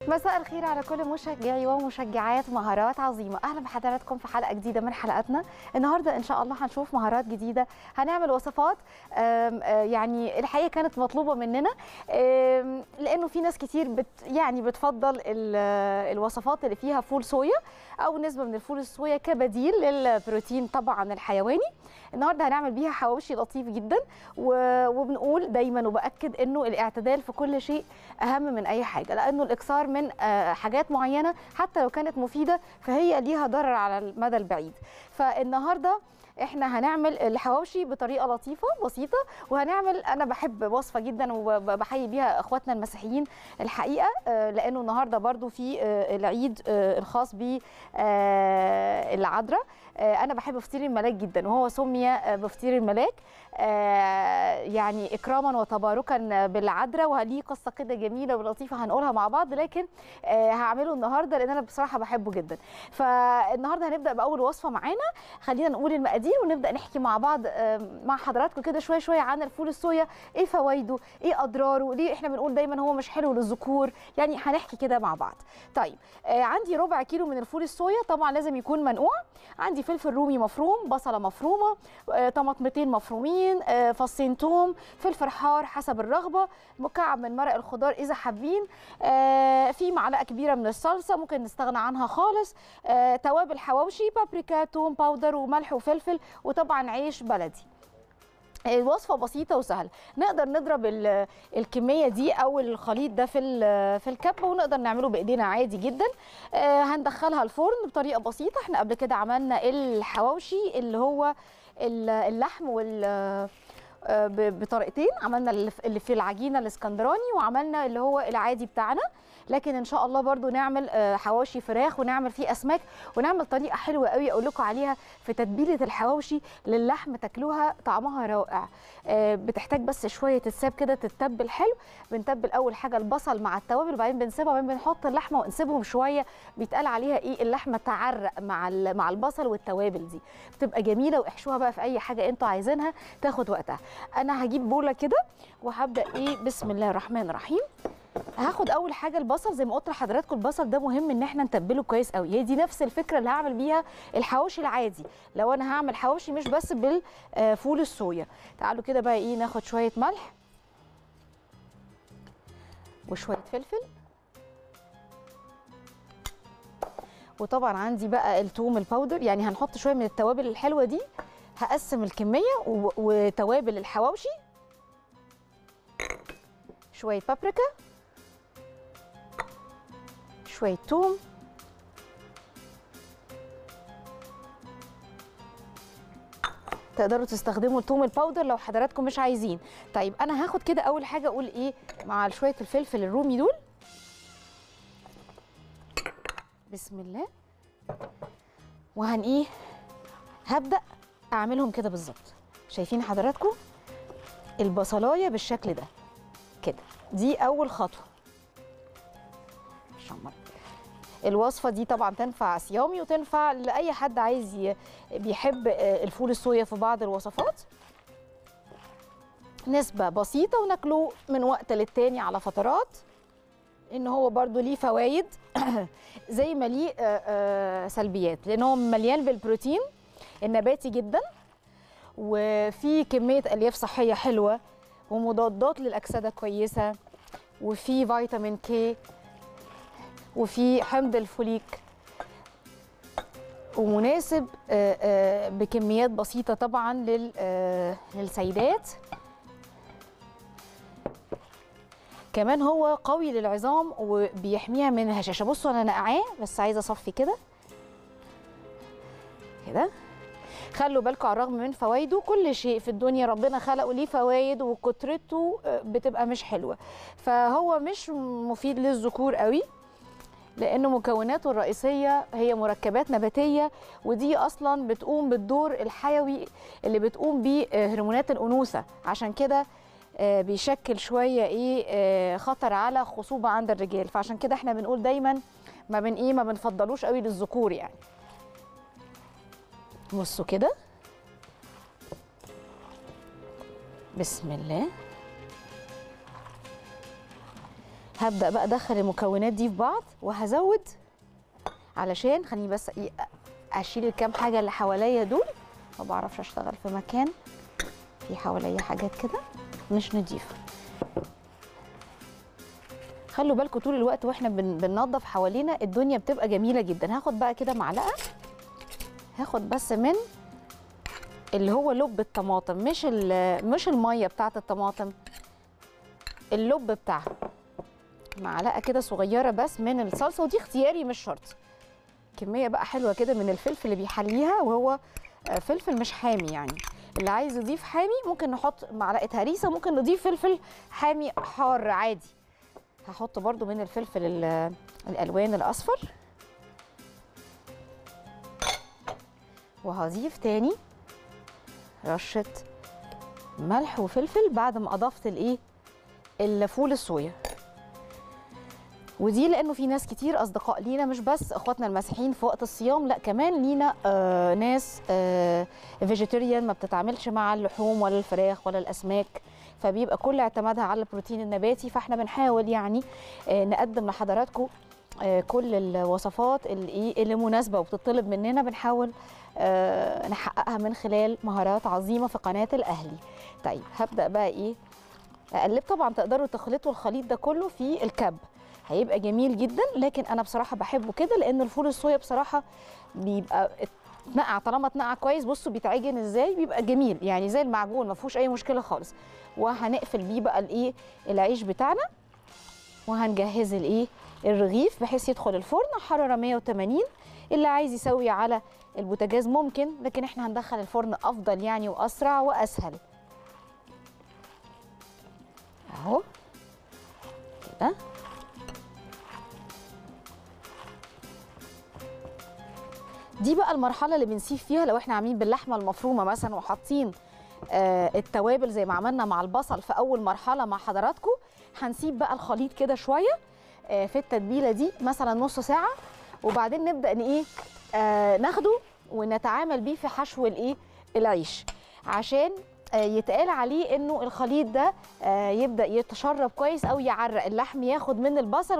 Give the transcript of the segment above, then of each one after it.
مساء الخير على كل مشجعي ومشجعات مهارات عظيمة أهلا بحضراتكم في حلقة جديدة من حلقاتنا النهاردة إن شاء الله هنشوف مهارات جديدة هنعمل وصفات آم، آه، يعني الحقيقة كانت مطلوبة مننا آم، لأنه في ناس كتير بت يعني بتفضل ال- آه، الوصفات اللي فيها فول صويا أو نسبة من الفول الصويا كبديل للبروتين طبعا الحيواني النهارده هنعمل بيها حواوشي لطيف جدا و- وبنقول دايما وباكد انه الاعتدال في كل شيء اهم من اي حاجه لانه الاكثار من آه، حاجات معينه حتى لو كانت مفيده فهي ليها ضرر على المدى البعيد فالنهارده احنا هنعمل الحواوشي بطريقه لطيفه بسيطه وهنعمل انا بحب وصفه جدا وبحيي بيها اخواتنا المسيحيين الحقيقه آه، لانه النهارده برضو في آه، العيد آه، الخاص بالعذراء انا بحب فطير الملاك جدا وهو سمي آه، بفطير الملاك آه، يعني اكراما وتباركا بالعذراء وليه قصه كده جميله ولطيفه هنقولها مع بعض لكن آه، هعمله النهارده لان انا بصراحه بحبه جدا فالنهارده هنبدا باول وصفه معانا خلينا نقول المقادير ونبدا نحكي مع بعض آه، مع حضراتكم كده شويه شويه عن الفول الصويا ايه فوائده ايه اضراره ليه احنا بنقول دايما هو مش حلو للذكور يعني هنحكي كده مع بعض طيب آه، عندي ربع كيلو من الفول الصويا طبعا لازم يكون منقوع عندي فلفل رومي مفروم بصله مفرومه آه، طماطمتين مفرومين آه، فصين توم فلفل حار حسب الرغبه مكعب من مرق الخضار اذا حابين آه، في معلقه كبيره من الصلصه ممكن نستغنى عنها خالص آه، توابل حواوشي بابريكا توم باودر وملح وفلفل وطبعا عيش بلدي الوصفه بسيطه وسهله نقدر نضرب ال- الكميه دي او الخليط ده في ال- في الكبه ونقدر نعمله بايدينا عادي جدا آه، هندخلها الفرن بطريقه بسيطه احنا قبل كده عملنا الحواوشي اللي هو ال- اللحم وال آه، ب- بطريقتين عملنا اللي في- اللي في العجينه الاسكندراني وعملنا اللي هو العادي بتاعنا لكن ان شاء الله برضو نعمل آه، حواوشي فراخ ونعمل فيه اسماك ونعمل طريقه حلوه قوي اقول لكم عليها في تتبيله الحواوشي للحم تاكلوها طعمها رائع آه، بتحتاج بس شويه تتساب كده تتبل حلو بنتبل اول حاجه البصل مع التوابل وبعدين بنسيبها وبعدين بنحط اللحمه ونسيبهم شويه بيتقال عليها ايه اللحمه تعرق مع ال- مع البصل والتوابل دي بتبقى جميله واحشوها بقى في اي حاجه انتوا عايزينها تاخد وقتها انا هجيب بوله كده وهبدا ايه بسم الله الرحمن الرحيم هاخد اول حاجه البصل زي ما قلت لحضراتكم البصل ده مهم ان احنا نتبله كويس قوي هي دي نفس الفكره اللي هعمل بيها الحواوشي العادي لو انا هعمل حواوشي مش بس بالفول الصويا تعالوا كده بقى ايه ناخد شويه ملح وشويه فلفل وطبعا عندي بقى التوم الباودر يعني هنحط شويه من التوابل الحلوه دي هقسم الكميه و- وتوابل الحواوشي شويه بابريكا شويه توم تقدروا تستخدموا التوم الباودر لو حضراتكم مش عايزين طيب انا هاخد كده اول حاجه اقول ايه مع شويه الفلفل الرومي دول بسم الله وهن ايه هبدا اعملهم كده بالظبط شايفين حضراتكم البصلايه بالشكل ده كده دي اول خطوه شمر الوصفه دي طبعا تنفع صيامي وتنفع لاي حد عايز ي- بيحب آه، الفول الصويا في بعض الوصفات نسبه بسيطه وناكله من وقت للتاني على فترات ان هو برضو ليه فوائد زي ما ليه آه، آه، سلبيات لان هو مليان بالبروتين النباتي جدا وفي كميه الياف صحيه حلوه ومضادات للاكسده كويسه وفي فيتامين كي وفي حمض الفوليك ومناسب آه، آه، بكميات بسيطه طبعا لل- آه، للسيدات كمان هو قوي للعظام وبيحميها من الهشاشه بصوا انا نقعاه بس عايزه اصفي كده كده خلوا بالكم على الرغم من فوائده كل شيء في الدنيا ربنا خلقه ليه فوائد وكترته آه، بتبقى مش حلوه فهو مش مفيد للذكور قوي لأن مكوناته الرئيسية هي مركبات نباتية ودي أصلا بتقوم بالدور الحيوي اللي بتقوم بيه آه، هرمونات الأنوثة عشان كده آه، بيشكل شوية إيه آه، خطر على خصوبة عند الرجال فعشان كده احنا بنقول دايما ما بن إيه ما بنفضلوش قوي للذكور يعني بصوا كده بسم الله هبدا بقى ادخل المكونات دي في بعض وهزود علشان خليني بس ايه اشيل الكام حاجه اللي حواليا دول ما بعرفش اشتغل في مكان في حواليا حاجات كده مش نضيفه خلوا بالكم طول الوقت واحنا بن- بننظف حوالينا الدنيا بتبقى جميله جدا هاخد بقى كده معلقه هاخد بس من اللي هو لب الطماطم مش ال- مش الميه بتاعه الطماطم اللب بتاعها معلقه كده صغيره بس من الصلصه ودي اختياري مش شرط كميه بقى حلوه كده من الفلفل اللي بيحليها وهو آه، فلفل مش حامي يعني اللي عايز يضيف حامي ممكن نحط معلقه هريسه ممكن نضيف فلفل حامي حار عادي هحط برضو من الفلفل ال- الالوان الاصفر وهضيف تاني رشه ملح وفلفل بعد ما اضفت الايه الفول الصويا ودي لانه في ناس كتير اصدقاء لينا مش بس اخواتنا المسيحيين في وقت الصيام لا كمان لينا آه ناس آه فيجيتيريان ما بتتعاملش مع اللحوم ولا الفراخ ولا الاسماك فبيبقى كل اعتمادها على البروتين النباتي فاحنا بنحاول يعني آه نقدم لحضراتكم آه كل الوصفات اللي ايه اللي مناسبه وبتطلب مننا بنحاول آه نحققها من خلال مهارات عظيمه في قناه الاهلي طيب هبدا بقى ايه اقلب طبعا تقدروا تخلطوا الخليط ده كله في الكب هيبقى جميل جدا لكن انا بصراحه بحبه كده لان الفول الصويا بصراحه بيبقى اتنقع طالما اتنقع كويس بصوا بيتعجن ازاي بيبقى جميل يعني زي المعجون ما فيهوش اي مشكله خالص وهنقفل بيه بقى الايه العيش بتاعنا وهنجهز الايه الرغيف بحيث يدخل الفرن حراره 180 اللي عايز يسوي على البوتاجاز ممكن لكن احنا هندخل الفرن افضل يعني واسرع واسهل اهو كده دي بقى المرحله اللي بنسيب فيها لو احنا عاملين باللحمه المفرومه مثلا وحاطين آه التوابل زي ما عملنا مع البصل في اول مرحله مع حضراتكم هنسيب بقى الخليط كده شويه آه في التتبيله دي مثلا نص ساعه وبعدين نبدا ان ايه آه ناخده ونتعامل بيه في حشو الايه العيش عشان آه يتقال عليه انه الخليط ده آه يبدا يتشرب كويس او يعرق اللحم ياخد من البصل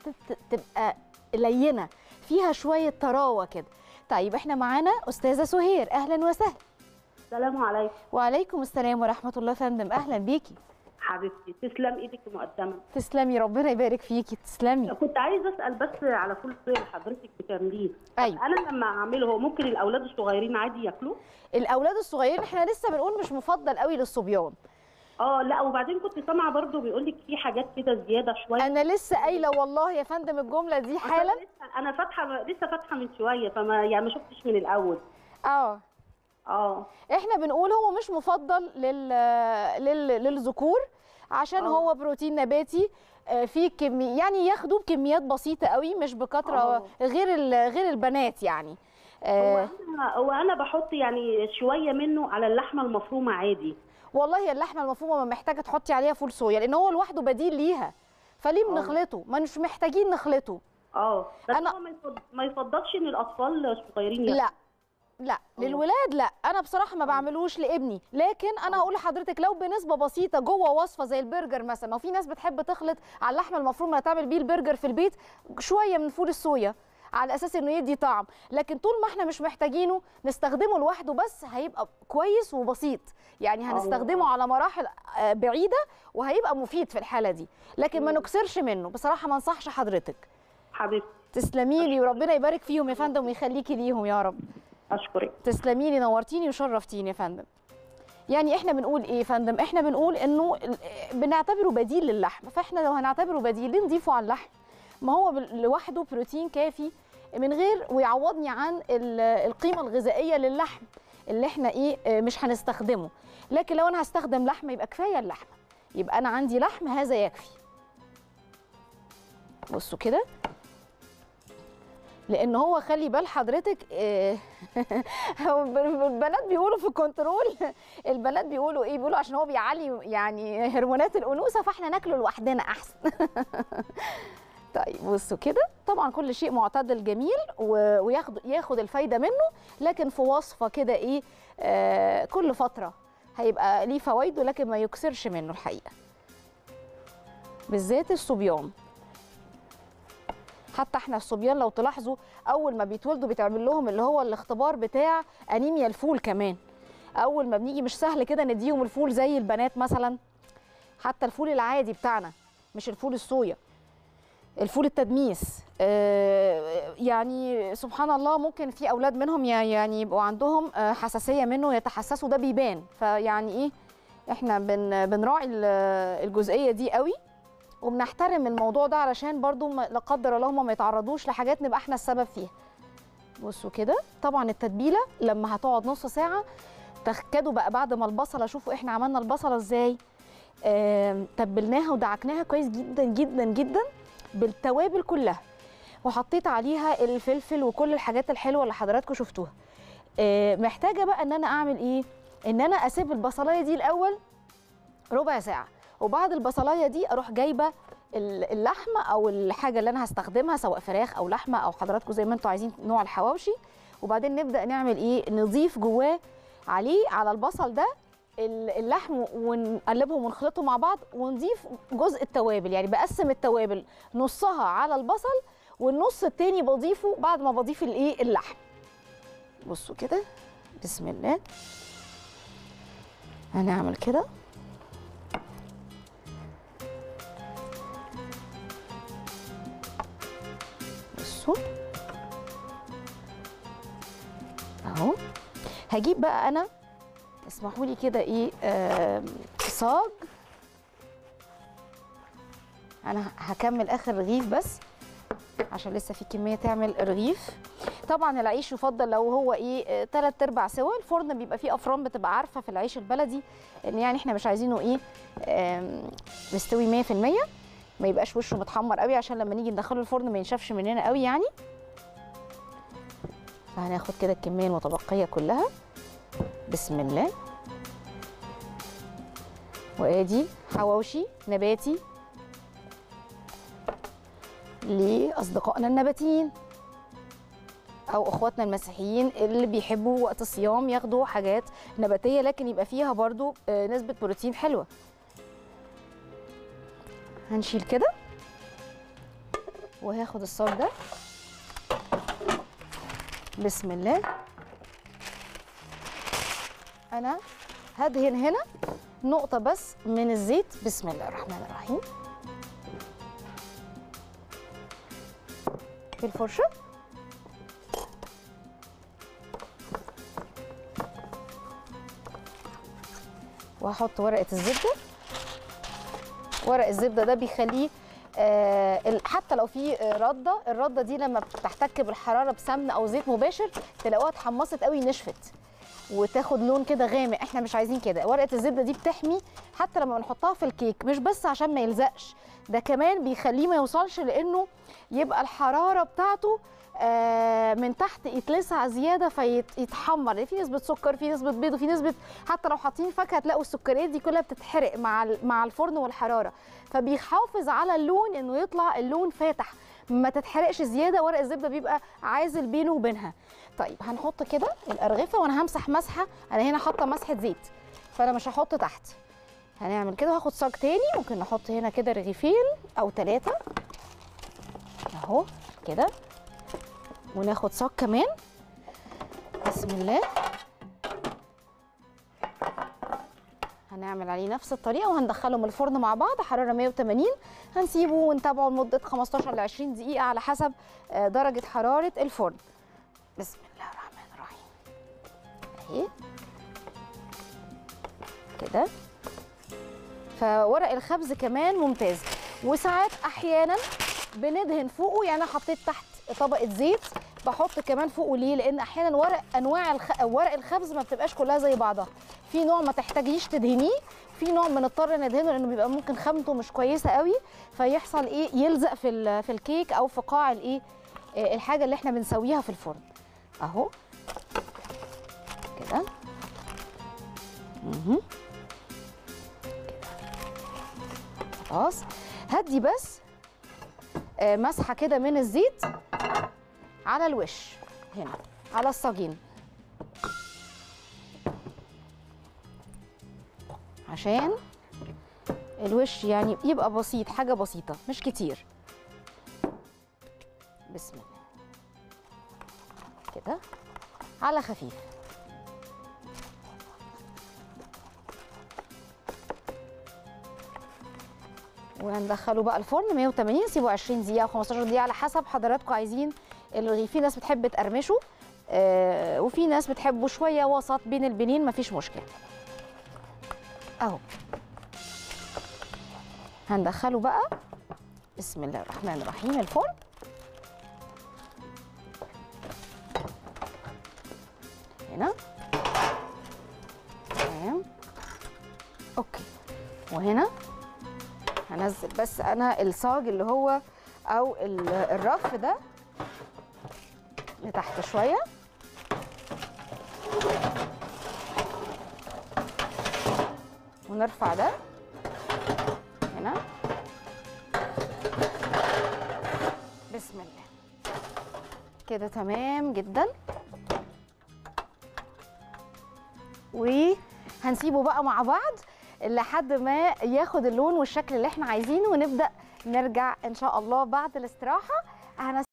وتبقى لينه فيها شويه طراوه كده طيب احنا معانا استاذه سهير اهلا وسهلا السلام عليكم وعليكم السلام ورحمه الله فندم اهلا بيكي حبيبتي تسلم ايدك مقدما تسلمي ربنا يبارك فيكي تسلمي كنت عايزه اسال بس على فول الصويا اللي حضرتك بتعمليه أيوة. انا لما اعمله هو ممكن الاولاد الصغيرين عادي ياكلوه الاولاد الصغيرين احنا لسه بنقول مش مفضل قوي للصبيان اه لا وبعدين كنت سامعه برضو بيقول لك في حاجات كده زياده شويه انا لسه قايله والله يا فندم الجمله دي حالا أصل لسه انا فاتحه لسه فاتحه من شويه فما يعني ما شفتش من الاول اه اه احنا بنقول هو مش مفضل لل... لل... للذكور عشان آه. هو بروتين نباتي آه، فيه كمي يعني ياخدوه بكميات بسيطه قوي مش بكتره آه. غير ال... غير البنات يعني هو آه انا هو انا بحط يعني شويه منه على اللحمه المفرومه عادي والله اللحمه المفرومه ما محتاجه تحطي عليها فول صويا لان هو لوحده بديل ليها فليه آه. بنخلطه ما مش محتاجين نخلطه اه بس أنا- هو ما يفض- ما يفضلش ان الاطفال الصغيرين ياكلوا. لا لا للولاد لا انا بصراحه ما بعملوش لابني لكن انا هقول لحضرتك لو بنسبه بسيطه جوه وصفه زي البرجر مثلا ما في ناس بتحب تخلط على اللحمه المفرومه اللي تعمل بيه البرجر في البيت شويه من فول الصويا على اساس انه يدي طعم لكن طول ما احنا مش محتاجينه نستخدمه لوحده بس هيبقى كويس وبسيط يعني هنستخدمه على مراحل آه، بعيده وهيبقى مفيد في الحاله دي لكن ما نكسرش منه بصراحه ما انصحش حضرتك حبيبتي تسلمي لي وربنا يبارك فيهم يا فندم ويخليكي ليهم يا رب اشكرك تسلمي لي نورتيني وشرفتيني يا فندم يعني احنا بنقول ايه يا فندم احنا بنقول انه ال- بنعتبره بديل للحم فاحنا لو هنعتبره بديل ليه نضيفه على اللحم ما هو بال- لوحده بروتين كافي من غير ويعوضني عن ال- القيمه الغذائيه للحم اللي احنا ايه اه مش هنستخدمه لكن لو انا هستخدم لحمه يبقى كفايه اللحمه يبقى انا عندي لحم هذا يكفي بصوا كده لان هو خلي بال حضرتك آه، هو البنات بيقولوا في الكنترول البنات بيقولوا ايه بيقولوا عشان هو بيعلي يعني هرمونات الانوثه فاحنا ناكله لوحدنا احسن طيب بصوا كده طبعا كل شيء معتدل جميل و- وياخد ياخد الفايده منه لكن في وصفه كده ايه آه كل فتره هيبقى ليه فوائده لكن ما يكسرش منه الحقيقه بالذات الصبيان حتى احنا الصبيان لو تلاحظوا اول ما بيتولدوا بيتعمل لهم اللي هو الاختبار بتاع انيميا الفول كمان اول ما بنيجي مش سهل كده نديهم الفول زي البنات مثلا حتى الفول العادي بتاعنا مش الفول الصويا الفول التدميس آه، يعني سبحان الله ممكن في اولاد منهم يع- يعني يبقوا عندهم آه، حساسيه منه يتحسسوا ده بيبان فيعني ايه احنا بن بنراعي ال- الجزئيه دي قوي وبنحترم الموضوع ده علشان برضو ما- لا قدر الله هم ما يتعرضوش لحاجات نبقى احنا السبب فيها بصوا كده طبعا التتبيله لما هتقعد نص ساعه تاكدوا بقى بعد ما البصله شوفوا احنا عملنا البصله ازاي آم، تبلناها ودعكناها كويس جدا جدا جدا بالتوابل كلها وحطيت عليها الفلفل وكل الحاجات الحلوه اللي حضراتكم شفتوها آه، محتاجه بقى ان انا اعمل ايه ان انا اسيب البصلايه دي الاول ربع ساعه وبعد البصلايه دي اروح جايبه ال- اللحمه او الحاجه اللي انا هستخدمها سواء فراخ او لحمه او حضراتكم زي ما انتم عايزين نوع الحواوشي وبعدين نبدا نعمل ايه نضيف جواه عليه على البصل ده ال- اللحم ونقلبهم ونخلطهم مع بعض ونضيف جزء التوابل يعني بقسم التوابل نصها على البصل والنص التاني بضيفه بعد ما بضيف الايه اللحم بصوا كده بسم الله هنعمل كده بصوا اهو هجيب بقى انا اسمحوا لي كده ايه آم، صاج انا هكمل اخر رغيف بس عشان لسه في كميه تعمل رغيف طبعا العيش يفضل لو هو ايه ثلاث ارباع سوا الفرن بيبقى فيه افران بتبقى عارفه في العيش البلدي ان يعني احنا مش عايزينه ايه آم، مستوي 100% ما يبقاش وشه متحمر قوي عشان لما نيجي ندخله الفرن ما ينشفش مننا قوي يعني فهناخد كده الكميه المتبقيه كلها بسم الله وادي حواوشي نباتي لاصدقائنا النباتيين او اخواتنا المسيحيين اللي بيحبوا وقت الصيام ياخدوا حاجات نباتيه لكن يبقى فيها برضو آه، نسبه بروتين حلوه هنشيل كده وهاخد الصاج ده بسم الله انا هدهن هنا نقطه بس من الزيت بسم الله الرحمن الرحيم بالفرشه وهحط ورقه الزبده ورق الزبده ده بيخليه آه ال- حتى لو في آه، رده الرده دي لما بتحتك بالحراره بسمن او زيت مباشر تلاقوها اتحمصت قوي نشفت وتاخد لون كده غامق احنا مش عايزين كده ورقه الزبده دي بتحمي حتى لما بنحطها في الكيك مش بس عشان ما يلزقش ده كمان بيخليه ما يوصلش لانه يبقى الحراره بتاعته آه، من تحت يتلسع زياده فيتحمر في نسبه سكر في نسبه بيض وفي نسبه حتى لو حاطين فاكهه تلاقوا السكريات دي كلها بتتحرق مع ال- مع الفرن والحراره فبيحافظ على اللون انه يطلع اللون فاتح ما تتحرقش زياده ورق الزبده بيبقى عازل بينه وبينها طيب هنحط كده الارغفه وانا همسح مسحه انا هنا حاطه مسحه زيت فانا مش هحط تحت هنعمل كده هاخد صاج تاني ممكن نحط هنا كده رغيفين او ثلاثه اهو كده وناخد صاج كمان بسم الله هنعمل عليه نفس الطريقه وهندخلهم الفرن مع بعض حراره 180 هنسيبه ونتابعه لمده 15 ل 20 دقيقه على حسب آه، درجه حراره الفرن بسم الله الرحمن الرحيم اهي كده فورق الخبز كمان ممتاز وساعات احيانا بندهن فوقه يعني انا حطيت تحت طبقه زيت بحط كمان فوقه ليه لان احيانا ورق انواع الخ... ورق الخبز ما بتبقاش كلها زي بعضها في نوع ما تحتاجيش تدهنيه في نوع بنضطر ندهنه لانه بيبقى ممكن خامته مش كويسه قوي فيحصل ايه يلزق في ال... في الكيك او في قاع الايه آه، الحاجه اللي احنا بنسويها في الفرن اهو كده مهم. خلاص هدي بس آه، مسحه كده من الزيت على الوش هنا على الصاجين عشان الوش يعني يبقى بسيط حاجه بسيطه مش كتير بسم الله كده على خفيف وهندخله بقى الفرن 180 سيبه 20 دقيقه او 15 دقيقه على حسب حضراتكم عايزين الرغيف في ناس بتحب تقرمشه آه وفي ناس بتحبه شويه وسط بين البنين مفيش مشكله اهو هندخله بقى بسم الله الرحمن الرحيم الفرن هنا تمام اوكي وهنا هنزل بس انا الصاج اللي هو او ال- الرف ده لتحت شويه ونرفع ده هنا بسم الله كده تمام جدا وهنسيبه بقى مع بعض لحد ما ياخد اللون والشكل اللي احنا عايزينه ونبدا نرجع ان شاء الله بعد الاستراحه هنس